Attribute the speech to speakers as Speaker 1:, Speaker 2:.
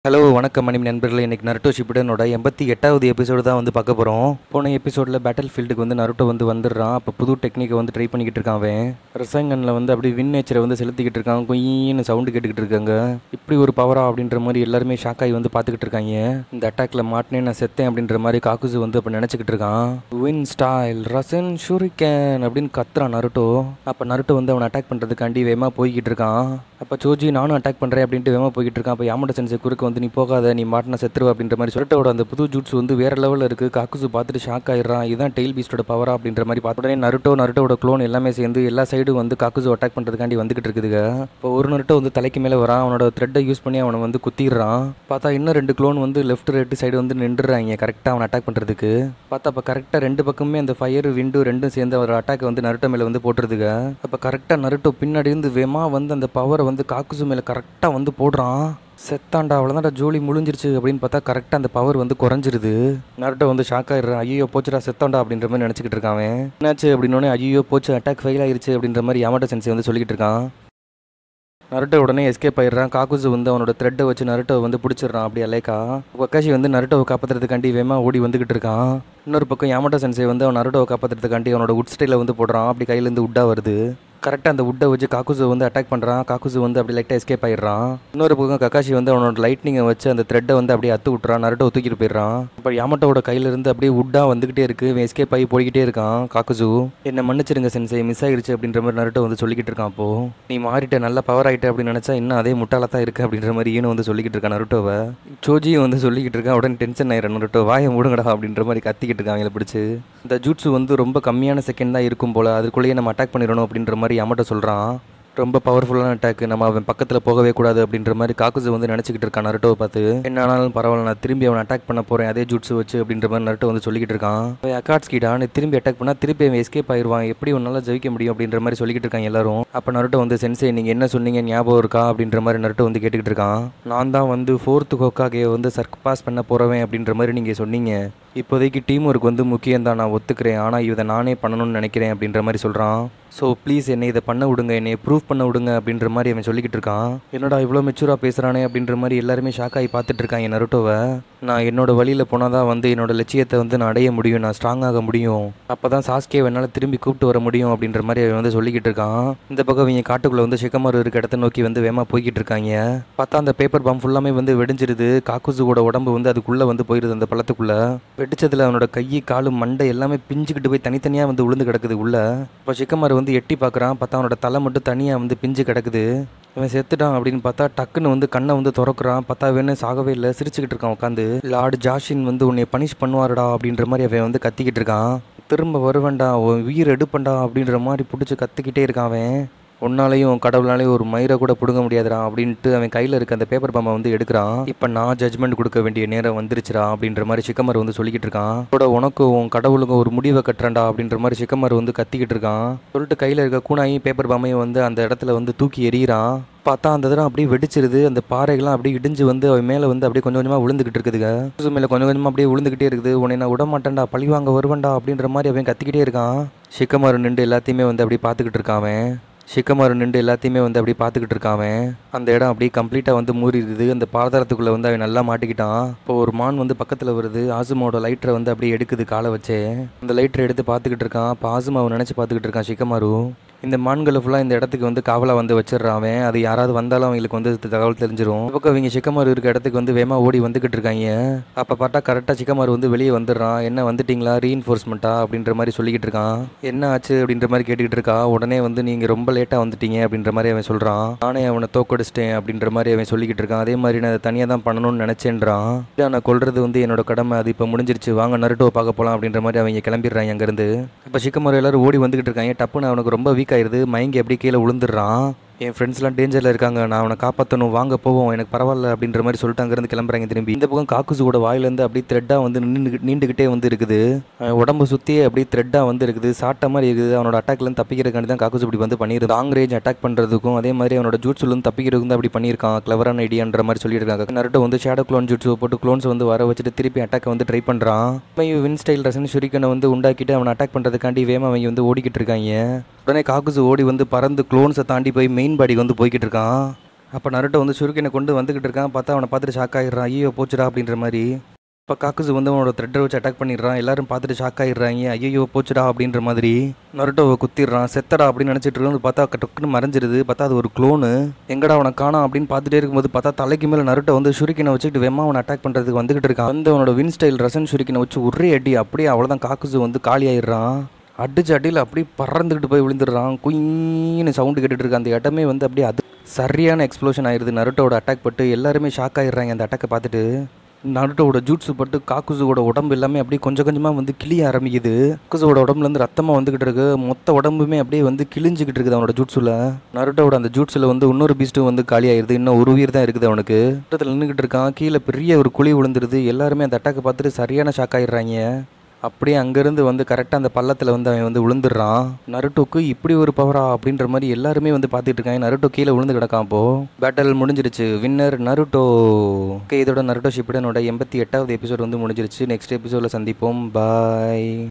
Speaker 1: Hello வணக்கம் மணி நண்பர்களே இன்னைக்கு நருட்டோ ஷிப்புடனோட எண்பத்தி எட்டாவது எபிசோடு தான் வந்து பார்க்க போகிறோம் போன எபிசோடில் பேட்டில் ஃபீல்டுக்கு வந்து நருட்டோ வந்து வந்துடுறான் அப்போ புது டெக்னிக்கை வந்து ட்ரை பண்ணிக்கிட்டு இருக்கான் அவன் ரசாயங்கனில் வந்து அப்படியே வின் நேச்சரை வந்து செலுத்திக்கிட்டு இருக்கான் கொய்யின்னு சவுண்டு கேட்டுக்கிட்டு இருக்காங்க இப்படி ஒரு பவரா அப்படின்ற மாதிரி எல்லாருமே ஷாக் ஆகி வந்து பார்த்துக்கிட்டு இருக்காங்க இந்த அட்டாக்ல மாட்டினே நான் செத்தேன் அப்படின்ற மாதிரி காக்குசு வந்து அப்போ நினச்சிக்கிட்டு இருக்கான் வின் ஸ்டைல் ரசன் ஷூரிகேன் அப்படின்னு கத்துறான் நருட்டோ அப்போ நருட்டோ வந்து அவனை அட்டாக் பண்ணுறதுக்காண்டி வேகமாக போய்கிட்டு இருக்கான் அப்போ சோஜி நானும் அட்டாக் பண்ணுறேன் அப்படின்ட்டு வேகமாக போய்கிட்டு இருக்கான் அப்போ யாமட்ட சென்சை குறுக்க வந்து நீ போகாத நீ மாட்டின செத்துருவ அப்படின்ற மாதிரி சொல்லிட்டோட அந்த புது ஜூட்ஸ் வந்து வேற லெவலில் இருக்கு காக்குசு பார்த்துட்டு ஷாக் ஆயிடுறான் இதுதான் டெய்ல் பீஸ்டோட பவரா அப்படின்ற மாதிரி பார்த்த உடனே நருட்டோ நருட்டோட க்ளோன் எல்லாமே சேர்ந்து எல்லா சைடும் வந்து காக்குசு அட்டாக் பண்ணுறதுக்காண்டி வந்துகிட்டு இருக்குதுங்க இப்போ ஒரு நருட்டோ வந்து தலைக்கு மேலே வரான் அவனோட த்ரெட்டை யூஸ் பண்ணி அவனை வந்து குத்திடுறான் பார்த்தா இன்னும் ரெண்டு க்ளோன் வந்து லெஃப்ட் ரைட்டு சைடு வந்து நின்றுறாங்க கரெக்டாக அவனை அட்டாக் பண்ணுறதுக்கு பார்த்தா அப்போ கரெக்டாக ரெண்டு பக்கமே அந்த ஃபயர் விண்டு ரெண்டும் சேர்ந்து அவர் அட்டாக் வந்து நருட்டோ மேலே வந்து போட்டுருதுங்க அப்போ கரெக்டாக நருட்டோ பின்னாடி இருந்து வேமா வந்து அந்த பவரை வந்து காக்குசு மேலே கரெக்டாக வந்து போடுறான் செத்தாண்டா அவ்வளோதான்டா ஜோலி முழிஞ்சிருச்சு அப்படின்னு பார்த்தா கரெக்டாக அந்த பவர் வந்து குறைஞ்சிருது நருட்டோ வந்து ஷாக் ஆயிடுறான் ஐயோ போச்சுடா செத்தாண்டா அப்படின்ற மாதிரி நினச்சிக்கிட்டு இருக்கான் அவன். என்னாச்சு அப்படின்னோடனே ஐயோ போச்சு அட்டாக் ஃபெயில் ஆயிருச்சு அப்படின்ற மாதிரி யாமாட்ட சென்சை வந்து சொல்லிக்கிட்டு இருக்கான் நருட்டோ உடனே எஸ்கேப் ஆயிடுறான் காக்குசு வந்து அவனோட த்ரெட்டை வச்சு நருட்டோ வந்து பிடிச்சிடுறான் அப்படி அலேக்கா ஒக்காஷி வந்து நருட்டோவை காப்பாற்றுறதுக்காண்டி வேமா ஓடி வந்துகிட்டு இருக்கான் இன்னொரு பக்கம் யாமட்டோ சென்சை வந்து அவன் நருட்டோவை காப்பாற்றுறதுக்காண்டி அவனோட உட் ஸ்டைல வந்து போடுறான் அப்படி கையிலேருந்து உட்டா வருது கரெக்டாக அந்த உட்டை வச்சு காக்குசு வந்து அட்டாக் பண்ணுறான் காக்குசு வந்து அப்படி லைட்டாக எஸ்கேப் ஆயிடுறான் இன்னொரு பக்கம் கக்காஷி வந்து அவனோட லைட்னிங்கை வச்சு அந்த த்ரெட்டை வந்து அப்படியே அத்து விட்டுறான் நருட்டோ தூக்கிட்டு போயிடுறான் இப்போ யாமட்டோட கையிலேருந்து அப்படியே உட்டா வந்துகிட்டே இருக்கு இவன் எஸ்கேப் ஆகி போய்கிட்டே இருக்கான் காக்குசு என்ன மன்னிச்சிருங்க சென்சை மிஸ் ஆயிடுச்சு அப்படின்ற மாதிரி நருட்டோ வந்து சொல்லிக்கிட்டு இருக்கான் அப்போ நீ மாறிட்ட நல்ல பவர் ஆயிட்ட அப்படின்னு நினச்சா இன்னும் அதே முட்டாளா தான் இருக்கு அப்படின்ற மாதிரி ஈனும் வந்து சொல்லிக்கிட்டு இருக்கான் நருட்டோவை சோஜியும் வந்து சொல்லிக்கிட்டு இருக்கான் உடனே டென்ஷன் ஆயிரம் நருட்டோ வாயை மூடுங்கடா அப்படின்ற மாதிரி கத்திக்கிட்டு இருக்கான் அவங்கள பிடிச்சி இந்த ஜூட்ஸு வந்து ரொம்ப கம்மியான செகண்ட் தான் இருக்கும் போல அதுக்குள்ளேயே நம்ம அட்டாக் பண்ணிடணும் அப்படின்ற மாதிரி யாமட்ட சொல்கிறான் ரொம்ப பவர்ஃபுல்லான அட்டாக் நம்ம அவன் பக்கத்தில் போகவே கூடாது அப்படின்ற மாதிரி காக்குசு வந்து நினச்சிக்கிட்டு இருக்கான் நருட்டோவை பார்த்து என்ன ஆனாலும் பரவாயில்ல நான் திரும்பி அவனை அட்டாக் பண்ண போகிறேன் அதே ஜூட்ஸு வச்சு அப்படின்ற மாதிரி நருட்டோ வந்து சொல்லிக்கிட்டு இருக்கான் அவன் அக்காட்ஸ்கிட்டா நீ திரும்பி அட்டாக் பண்ணால் திருப்பி அவன் எஸ்கேப் ஆயிடுவான் எப்படி உன்னால ஜெயிக்க முடியும் அப்படின்ற மாதிரி சொல்லிக்கிட்டு இருக்காங்க எல்லாரும் அப்போ நருட்டோ வந்து சென்சே நீங்கள் என்ன சொன்னீங்க ஞாபகம் இருக்கா அப்படின்ற மாதிரி நருட்டோ வந்து கேட்டுக்கிட்டு இருக்கான் நான் தான் வந்து ஃபோர்த்து ஹோக்காகே வந்து சர்பாஸ் பண்ண போகிறவன் அப்படின்ற மாதிரி நீங்கள் சொன்னீங்க இப்போதைக்கு டீம் ஒர்க் வந்து முக்கியம் தான் நான் ஒத்துக்கிறேன் ஆனால் இதை நானே பண்ணணும்னு நினைக்கிறேன் அப்படின்ற மாதிரி சொல்கிறான் ஸோ ப்ளீஸ் என்னை இதை பண்ண விடுங்க என்னை ப்ரூவ் பண்ண விடுங்க அப்படின்ற மாதிரி அவன் சொல்லிக்கிட்டு இருக்கான் என்னடா இவ்வளோ மெச்சூராக பேசுகிறானே அப்படின்ற மாதிரி எல்லாருமே ஷாக் ஆகி பார்த்துட்டு இருக்காங்க நருட்டோவை நான் என்னோட வழியில் போனால் தான் வந்து என்னோட லட்சியத்தை வந்து நான் அடைய முடியும் நான் ஸ்ட்ராங் ஆக முடியும் அப்போ தான் சாஸ்கே என்னால் திரும்பி கூப்பிட்டு வர முடியும் அப்படின்ற மாதிரி அவன் வந்து சொல்லிக்கிட்டு இருக்கான் இந்த பக்கம் இவங்க காட்டுக்குள்ளே வந்து சிக்கமாரு இருக்க இடத்த நோக்கி வந்து வேமா போய்கிட்டு இருக்காங்க பார்த்தா அந்த பேப்பர் பாம் ஃபுல்லாமே வந்து வெடிஞ்சிருது காக்குசுவோட உடம்பு வந்து அதுக்குள்ளே வந்து போயிடுது அந்த பள்ளத்துக்குள்ளே வெடிச்சதுல அவனோட கை காலு மண்டை எல்லாமே பிஞ்சுக்கிட்டு போய் தனித்தனியாக வந்து விழுந்து கிடக்குது உள்ள இப்போ சிக்கமாரு வந்து எட்டி பார்க்குறான் பார்த்தா அவனோட தலை மட்டும் தனியாக வந்து பிஞ்சு கிடக்குது இவன் செத்துட்டான் அப்படின்னு பார்த்தா டக்குன்னு வந்து கண்ணை வந்து திறக்கிறான் பார்த்தா வேணும் சாகவே இல்லை சிரிச்சுக்கிட்டு இருக்கான் உட்காந்து லார்டு ஜாஷின் வந்து உன்னை பனிஷ் பண்ணுவாருடா அப்படின்ற மாதிரி அவன் வந்து கத்திக்கிட்டு இருக்கான் திரும்ப வருவேன்டா உன் உயிர் எடுப்பண்டா அப்படின்ற மாதிரி பிடிச்சி கத்திக்கிட்டே இருக்கான் அவன் உன்னாலையும் கடவுளாலையும் ஒரு மயிரை கூட பிடுங்க முடியாதுடா அப்படின்ட்டு அவன் கையில் இருக்க அந்த பேப்பர் பாம்பை வந்து எடுக்கிறான் இப்போ நான் ஜட்மெண்ட் கொடுக்க வேண்டிய நேரம் வந்துருச்சுடா அப்படின்ற மாதிரி சிக்கமர் வந்து சொல்லிக்கிட்டு இருக்கான் கூட உனக்கும் உன் கடவுளுக்கும் ஒரு முடிவை கட்டுறேன்டா அப்படின்ற மாதிரி சிக்கமர் வந்து கத்திக்கிட்டு இருக்கான் சொல்லிட்டு கையில் இருக்க கூனாயும் பேப்பர் பாம்பையும் வந்து அந்த இடத்துல வந்து தூக்கி எறிகிறான் பார்த்தா அந்த தடவை அப்படியே வெடிச்சிருது அந்த பாறைகள்லாம் அப்படியே இடிஞ்சு வந்து அவன் மேலே வந்து அப்படியே கொஞ்சம் கொஞ்சமாக விழுந்துக்கிட்டு இருக்குதுங்க புதுசு மேலே கொஞ்சம் கொஞ்சமாக அப்படியே விழுந்துக்கிட்டே இருக்குது உன்னை நான் விட மாட்டேன்டா பழி வாங்க வருவேன்டா அப்படின்ற மாதிரி அவன் கத்திக்கிட்டே இருக்கான் சிக்கமாரு நின்று எல்லாத்தையுமே வந்து அப்படியே பார்த்துக்கிட்டு இருக்கான் அவன் சிக்கமாரு நின்று எல்லாத்தையுமே வந்து அப்படியே பார்த்துக்கிட்டு இருக்கான் அவன் அந்த இடம் அப்படியே கம்ப்ளீட்டாக வந்து மூடிடுது அந்த பாதாளத்துக்குள்ளே வந்து அவன் நல்லா மாட்டிக்கிட்டான் இப்போ ஒரு மான் வந்து பக்கத்தில் வருது ஆசுமாவோட லைட்டரை வந்து அப்படியே எடுக்குது காலை வச்சு அந்த லைட்டரை எடுத்து பார்த்துக்கிட்டு இருக்கான் அப்போ ஆசுமாவை நினச்சி பார்த்துக்கிட்டு இருக்கான் சிக்கமாரு இந்த மான்களை ஃபுல்லாக இந்த இடத்துக்கு வந்து காவலாக வந்து வச்சிடுறான் அவன் அது யாராவது வந்தாலும் அவங்களுக்கு வந்து இது தகவல் தெரிஞ்சிரும் இந்த பக்கம் இவங்க சிக்கமாரு இருக்க இடத்துக்கு வந்து வேமா ஓடி வந்துகிட்டு இருக்காங்க அப்போ பார்த்தா கரெக்டாக சிக்கமாரு வந்து வெளியே வந்துடுறான் என்ன வந்துட்டீங்களா ரீஇன்ஃபோர்ஸ்மெண்ட்டா அப்படின்ற மாதிரி சொல்லிக்கிட்டு இருக்கான் என்ன ஆச்சு அப்படின்ற மாதிரி கேட்டுக்கிட்டு இருக்கா உடனே வந்து நீங்கள் ரொம்ப லேட்டாக வந்துட்டீங்க அப்படின்ற மாதிரி அவன் சொல்கிறான் நானே அவனை தோக்கடிச்சிட்டேன் அப்படின்ற மாதிரி அவன் சொல்லிக்கிட்டு இருக்கான் அதே மாதிரி நான் அதை தனியாக தான் பண்ணணும்னு நினச்சேன்றான் இல்லை நான் கொல்றது வந்து என்னோட கடமை அது இப்போ முடிஞ்சிருச்சு வாங்க நருட்டோவை பார்க்க போகலாம் அப்படின்ற மாதிரி அவங்க கிளம்பிடுறாங்க அங்கேருந்து இப்போ சிக்கமாரு எல்லாரும் ஓடி வந்துகிட்டு இருக்காங்க டப்புன்னு அவனுக்கு ரொம்ப வீக் ஆயிருது மயங்கி அப்படியே கீழே விழுந்துடுறான் என் ஃப்ரெண்ட்ஸ்லாம் டேஞ்சரில் இருக்காங்க நான் அவனை காப்பாற்றணும் வாங்க போவோம் எனக்கு பரவாயில்ல அப்படின்ற மாதிரி சொல்லிட்டு அங்கேருந்து கிளம்புறாங்க திரும்பி இந்த பக்கம் காக்குசுவோட வாயிலேருந்து அப்படியே த்ரெட்டாக வந்து நின்று நீண்டுக்கிட்டே வந்து இருக்குது அவன் உடம்பு சுற்றியே அப்படியே த்ரெட்டாக வந்து இருக்குது சாட்ட மாதிரி இருக்குது அவனோட அட்டாக்லேருந்து தப்பிக்கிறதுக்காண்டி தான் காக்குசு இப்படி வந்து பண்ணியிருக்கு லாங் ரேஞ்ச் அட்டாக் பண்ணுறதுக்கும் அதே மாதிரி அவனோட ஜூட்ஸ்லேருந்து தப்பிக்கிறதுக்கும் தான் அப்படி பண்ணியிருக்கான் கிளவரான ஐடியான்ற மாதிரி சொல்லியிருக்காங்க நருட்டோ வந்து ஷேடோ க்ளோன் ஜூட்ஸை போட்டு க்ளோன்ஸ் வந்து வர வச்சுட்டு திருப்பி அட்டாக்கை வந்து ட்ரை பண்ணுறான் வின் ஸ்டைல் ரசன் ஷுரிக்கனை வந்து உண்டாக்கிட்டு அவனை அட்டாக் பண்ணுறதுக்காண்டி வேமா அவங்க வந்து ஓடிக்கிட்டு இருக்காங்க உடனே காக்குசு ஓடி வந்து பறந்து க்ளோன்ஸை தாண்டி போய் மெயின் பாடிக்கு வந்து போய்கிட்டு இருக்கான் அப்போ நருட்டோ வந்து சுருக்கினை கொண்டு வந்துக்கிட்டு இருக்கான் பார்த்தா அவனை பார்த்துட்டு ஷாக் ஆகிடுறான் ஐயோ போச்சுடா அப்படின்ற மாதிரி இப்போ காக்குசு வந்து அவனோட த்ரெட்டை வச்சு அட்டாக் பண்ணிடுறான் எல்லாரும் பார்த்துட்டு ஷாக் ஆகிடுறாங்க ஐயோ போச்சுடா அப்படின்ற மாதிரி நருட்டோவை குத்திடுறான் செத்தடா அப்படின்னு நினச்சிட்டு இருக்கும்போது பார்த்தா டக்குன்னு மறைஞ்சிருது பார்த்தா அது ஒரு க்ளோனு எங்கடா அவனை காணோம் அப்படின்னு பார்த்துட்டே இருக்கும்போது பார்த்தா தலைக்கு மேலே நருட்டோ வந்து ஷுரிக்கினை வச்சுக்கிட்டு வெம்மா அவனை அட்டாக் பண்ணுறதுக்கு வந்துகிட்டு இருக்கான் வந்து அவனோட வின் ஸ்டைல் ரசன் ஷுரிக்கினை வச்சு ஒரே அடி அப்படியே அவ்வளோதான் காக்குசு வந்து காலி ஆயிடுறான் அடிச்ச அடியில் அப்படியே பறந்துக்கிட்டு போய் விழுந்துடுறான் குயின்னு சவுண்டு கேட்டுட்டு இருக்கு அந்த இடமே வந்து அப்படியே அது சரியான எக்ஸ்ப்ளோஷன் ஆயிடுது நருட்டோட அட்டாக் பட்டு எல்லாருமே ஷாக் ஆயிடுறாங்க அந்த அட்டாக்கை பார்த்துட்டு நருட்டோட ஜூட்ஸு பட்டு காக்குசுவோட உடம்பு எல்லாமே அப்படியே கொஞ்சம் கொஞ்சமாக வந்து கிளிய ஆரம்பிக்குது காக்குசுவோட உடம்புலேருந்து ரத்தமாக வந்துக்கிட்டு இருக்கு மொத்த உடம்புமே அப்படியே வந்து கிழிஞ்சிக்கிட்டு இருக்குது அவனோட ஜூட்ஸில் நருட்டோட அந்த ஜூட்ஸில் வந்து இன்னொரு பீஸ்ட்டும் வந்து காலி ஆயிடுது இன்னும் ஒரு உயிர் தான் இருக்குது அவனுக்கு இடத்துல நின்றுக்கிட்டு இருக்கான் கீழே பெரிய ஒரு குழி விழுந்துருது எல்லாருமே அந்த அட்டாக்கை பார்த்துட்டு சரியான ஷாக் ஆயிடுறாங்க அப்படியே அங்கேருந்து வந்து கரெக்டாக அந்த பள்ளத்தில் வந்து அவன் வந்து விழுந்துடுறான் நருட்டோக்கு இப்படி ஒரு பவரா அப்படின்ற மாதிரி எல்லாருமே வந்து பார்த்துட்டு இருக்காங்க நருட்டோ கீழே விழுந்து கிடக்கான் அப்போ பேட்டல் முடிஞ்சிருச்சு வின்னர் நருட்டோ ஓகே இதோட நருட்டோ ஷிப்பிடனோட எண்பத்தி எட்டாவது எபிசோட் வந்து முடிஞ்சிருச்சு நெக்ஸ்ட் எபிசோடில் சந்திப்போம் பாய்